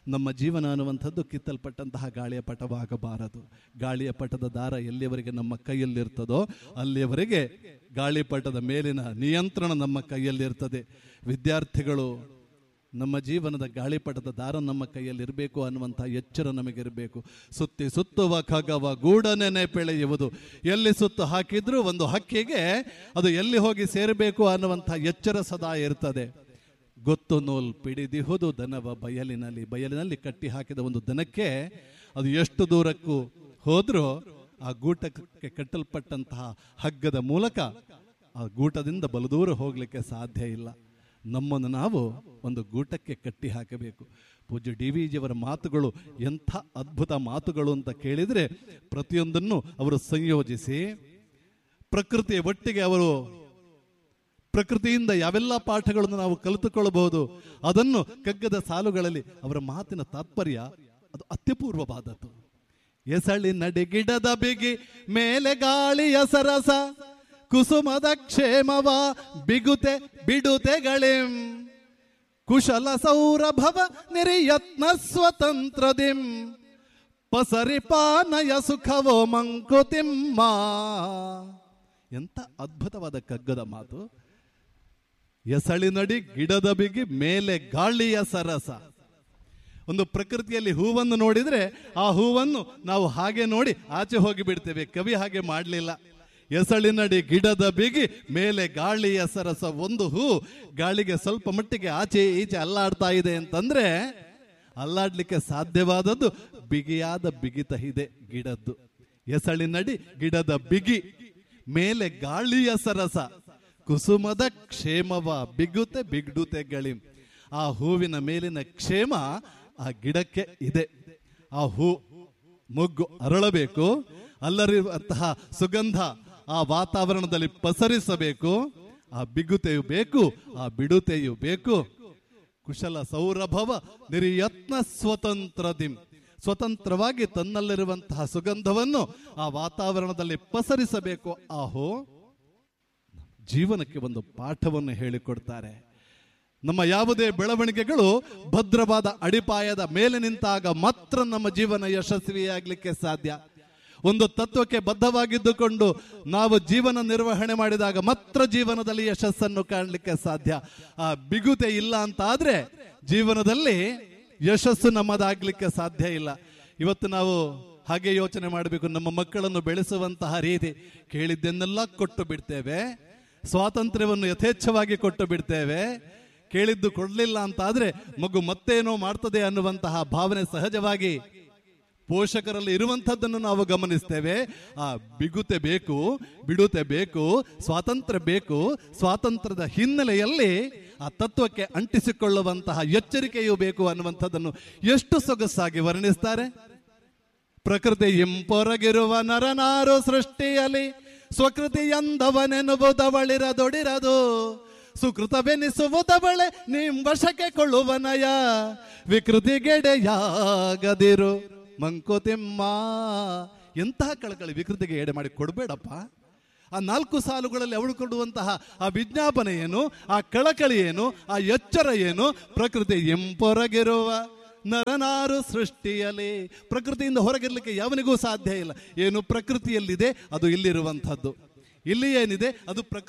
ನಮ್ಮ ಜೀವನ ಅನ್ನುವಂಥದ್ದು ಕಿತ್ತಲ್ಪಟ್ಟಂತಹ ಗಾಳಿಯ ಪಟವಾಗಬಾರದು ಗಾಳಿಯ ಪಟದ ದಾರ ಎಲ್ಲಿಯವರೆಗೆ ನಮ್ಮ ಕೈಯಲ್ಲಿರ್ತದೋ ಅಲ್ಲಿಯವರೆಗೆ ಗಾಳಿಪಟದ ಮೇಲಿನ ನಿಯಂತ್ರಣ ನಮ್ಮ ಕೈಯಲ್ಲಿರ್ತದೆ ವಿದ್ಯಾರ್ಥಿಗಳು ನಮ್ಮ ಜೀವನದ ಗಾಳಿಪಟದ ದಾರ ನಮ್ಮ ಕೈಯಲ್ಲಿರಬೇಕು ಅನ್ನುವಂಥ ಎಚ್ಚರ ನಮಗಿರಬೇಕು ಸುತ್ತಿ ಸುತ್ತುವ ಖಗವ ಗೂಡನೆ ನೆಪೆಳೆಯುವುದು ಎಲ್ಲಿ ಸುತ್ತು ಹಾಕಿದ್ರೂ ಒಂದು ಹಕ್ಕಿಗೆ ಅದು ಎಲ್ಲಿ ಹೋಗಿ ಸೇರಬೇಕು ಅನ್ನುವಂಥ ಎಚ್ಚರ ಸದಾ ಇರ್ತದೆ ಗೊತ್ತು ನೂಲ್ ಪಿಡಿದಿಹುದು ದನವ ಬಯಲಿನಲ್ಲಿ ಬಯಲಿನಲ್ಲಿ ಕಟ್ಟಿ ಹಾಕಿದ ಒಂದು ದನಕ್ಕೆ ಅದು ಎಷ್ಟು ದೂರಕ್ಕೂ ಹೋದ್ರೂ ಆ ಗೂಟಕ್ಕೆ ಕಟ್ಟಲ್ಪಟ್ಟಂತಹ ಹಗ್ಗದ ಮೂಲಕ ಆ ಗೂಟದಿಂದ ಬಲದೂರ ಹೋಗಲಿಕ್ಕೆ ಸಾಧ್ಯ ಇಲ್ಲ ನಮ್ಮನ್ನು ನಾವು ಒಂದು ಗೂಟಕ್ಕೆ ಕಟ್ಟಿ ಹಾಕಬೇಕು ಪೂಜ್ಯ ಡಿ ವಿ ಜಿಯವರ ಮಾತುಗಳು ಎಂಥ ಅದ್ಭುತ ಮಾತುಗಳು ಅಂತ ಕೇಳಿದರೆ ಪ್ರತಿಯೊಂದನ್ನು ಅವರು ಸಂಯೋಜಿಸಿ ಪ್ರಕೃತಿಯ ಒಟ್ಟಿಗೆ ಅವರು ಪ್ರಕೃತಿಯಿಂದ ಯಾವೆಲ್ಲ ಪಾಠಗಳನ್ನು ನಾವು ಕಲಿತುಕೊಳ್ಳಬಹುದು ಅದನ್ನು ಕಗ್ಗದ ಸಾಲುಗಳಲ್ಲಿ ಅವರ ಮಾತಿನ ತಾತ್ಪರ್ಯ ಅದು ಅತ್ಯಪೂರ್ವವಾದದ್ದು ಎಸಳಿ ನಡಿಗಿಡದ ಬಿಗಿ ಮೇಲೆ ಗಾಳಿಯ ಸರಸ ಕುಸುಮದ ಕ್ಷೇಮವ ಬಿಗುತೆ ಬಿಡುತೆಗಳಿಂ ಕುಶಲ ಸೌರಭವ ನಿರಿಯತ್ನ ಸ್ವತಂತ್ರದಿಂ ಪಸರಿಪಾನಯ ಸುಖವೋ ಮಂಕುತಿಮ್ಮ ಎಂತ ಅದ್ಭುತವಾದ ಕಗ್ಗದ ಮಾತು ಎಸಳಿ ನಡಿ ಗಿಡದ ಬಿಗಿ ಮೇಲೆ ಗಾಳಿಯ ಸರಸ ಒಂದು ಪ್ರಕೃತಿಯಲ್ಲಿ ಹೂವನ್ನು ನೋಡಿದ್ರೆ ಆ ಹೂವನ್ನು ನಾವು ಹಾಗೆ ನೋಡಿ ಆಚೆ ಹೋಗಿ ಬಿಡ್ತೇವೆ ಕವಿ ಹಾಗೆ ಮಾಡಲಿಲ್ಲ ಎಸಳಿನಡಿ ಗಿಡದ ಬಿಗಿ ಮೇಲೆ ಗಾಳಿಯ ಸರಸ ಒಂದು ಹೂ ಗಾಳಿಗೆ ಸ್ವಲ್ಪ ಮಟ್ಟಿಗೆ ಆಚೆ ಈಚೆ ಅಲ್ಲಾಡ್ತಾ ಇದೆ ಅಂತಂದ್ರೆ ಅಲ್ಲಾಡ್ಲಿಕ್ಕೆ ಸಾಧ್ಯವಾದದ್ದು ಬಿಗಿಯಾದ ಬಿಗಿತ ಇದೆ ಗಿಡದ್ದು ಎಸಳಿನಡಿ ಗಿಡದ ಬಿಗಿ ಮೇಲೆ ಗಾಳಿಯ ಸರಸ ಕುಸುಮದ ಕ್ಷೇಮವ ಬಿಗುತೆ ಬಿಗ್ಡುತೆಗಳಿ ಆ ಹೂವಿನ ಮೇಲಿನ ಕ್ಷೇಮ ಆ ಗಿಡಕ್ಕೆ ಇದೆ ಆ ಹೂ ಮೊಗ್ಗು ಅರಳಬೇಕು ಅಲ್ಲರಿರುವಂತಹ ಸುಗಂಧ ಆ ವಾತಾವರಣದಲ್ಲಿ ಪಸರಿಸಬೇಕು ಆ ಬಿಗುತೆಯು ಬೇಕು ಆ ಬಿಡುತೆಯು ಬೇಕು ಕುಶಲ ಸೌರಭವ ನಿರಿಯತ್ನ ಸ್ವತಂತ್ರದಿಂ ಸ್ವತಂತ್ರವಾಗಿ ತನ್ನಲ್ಲಿರುವಂತಹ ಸುಗಂಧವನ್ನು ಆ ವಾತಾವರಣದಲ್ಲಿ ಪಸರಿಸಬೇಕು ಆಹೋ ಜೀವನಕ್ಕೆ ಒಂದು ಪಾಠವನ್ನು ಹೇಳಿಕೊಡ್ತಾರೆ ನಮ್ಮ ಯಾವುದೇ ಬೆಳವಣಿಗೆಗಳು ಭದ್ರವಾದ ಅಡಿಪಾಯದ ಮೇಲೆ ನಿಂತಾಗ ಮಾತ್ರ ನಮ್ಮ ಜೀವನ ಯಶಸ್ವಿಯಾಗಲಿಕ್ಕೆ ಸಾಧ್ಯ ಒಂದು ತತ್ವಕ್ಕೆ ಬದ್ಧವಾಗಿದ್ದುಕೊಂಡು ನಾವು ಜೀವನ ನಿರ್ವಹಣೆ ಮಾಡಿದಾಗ ಮಾತ್ರ ಜೀವನದಲ್ಲಿ ಯಶಸ್ಸನ್ನು ಕಾಣಲಿಕ್ಕೆ ಸಾಧ್ಯ ಆ ಬಿಗುತೆ ಇಲ್ಲ ಅಂತ ಆದ್ರೆ ಜೀವನದಲ್ಲಿ ಯಶಸ್ಸು ನಮ್ಮದಾಗ್ಲಿಕ್ಕೆ ಸಾಧ್ಯ ಇಲ್ಲ ಇವತ್ತು ನಾವು ಹಾಗೆ ಯೋಚನೆ ಮಾಡಬೇಕು ನಮ್ಮ ಮಕ್ಕಳನ್ನು ಬೆಳೆಸುವಂತಹ ರೀತಿ ಕೇಳಿದ್ದನ್ನೆಲ್ಲ ಕೊಟ್ಟು ಬಿಡ್ತೇವೆ ಸ್ವಾತಂತ್ರ್ಯವನ್ನು ಯಥೇಚ್ಛವಾಗಿ ಕೊಟ್ಟು ಬಿಡ್ತೇವೆ ಕೇಳಿದ್ದು ಕೊಡಲಿಲ್ಲ ಅಂತ ಆದ್ರೆ ಮಗು ಮತ್ತೇನೋ ಮಾಡ್ತದೆ ಅನ್ನುವಂತಹ ಭಾವನೆ ಸಹಜವಾಗಿ ಪೋಷಕರಲ್ಲಿ ಇರುವಂಥದ್ದನ್ನು ನಾವು ಗಮನಿಸ್ತೇವೆ ಆ ಬಿಗುತೆ ಬೇಕು ಬಿಡುತೆ ಬೇಕು ಸ್ವಾತಂತ್ರ್ಯ ಬೇಕು ಸ್ವಾತಂತ್ರ್ಯದ ಹಿನ್ನೆಲೆಯಲ್ಲಿ ಆ ತತ್ವಕ್ಕೆ ಅಂಟಿಸಿಕೊಳ್ಳುವಂತಹ ಎಚ್ಚರಿಕೆಯೂ ಬೇಕು ಅನ್ನುವಂಥದ್ದನ್ನು ಎಷ್ಟು ಸೊಗಸಾಗಿ ವರ್ಣಿಸ್ತಾರೆ ಪ್ರಕೃತಿ ಇಂಪೊರಗಿರುವ ನರನಾರು ಸೃಷ್ಟಿಯಲ್ಲಿ ಸ್ವಕೃತಿ ಎಂದವನೆನುವುದವಳಿರದೊಡಿರದು ಸುಕೃತವೆನಿಸುವುದವಳೆ ನಿಮ್ ವಶಕ್ಕೆ ಕೊಳ್ಳುವನಯ ವಿಕೃತಿಗೆಡೆಯಾಗದಿರು ಮಂಕುತಿಮ್ಮ ಎಂತಹ ಕಳಕಳಿ ವಿಕೃತಿಗೆ ಎಡೆ ಮಾಡಿ ಕೊಡಬೇಡಪ್ಪ ಆ ನಾಲ್ಕು ಸಾಲುಗಳಲ್ಲಿ ಅವಳು ಕೊಡುವಂತಹ ಆ ವಿಜ್ಞಾಪನೆ ಏನು ಆ ಕಳಕಳಿ ಏನು ಆ ಎಚ್ಚರ ಏನು ಪ್ರಕೃತಿ ಎಂಪೊರಗಿರುವ ನರನಾರು ಸೃಷ್ಟಿಯಲಿ ಪ್ರಕೃತಿಯಿಂದ ಹೊರಗಿರ್ಲಿಕ್ಕೆ ಯಾವನಿಗೂ ಸಾಧ್ಯ ಇಲ್ಲ ಏನು ಪ್ರಕೃತಿಯಲ್ಲಿದೆ ಅದು ಇಲ್ಲಿರುವಂಥದ್ದು ಇಲ್ಲಿ ಏನಿದೆ ಅದು ಪ್ರಕೃತಿ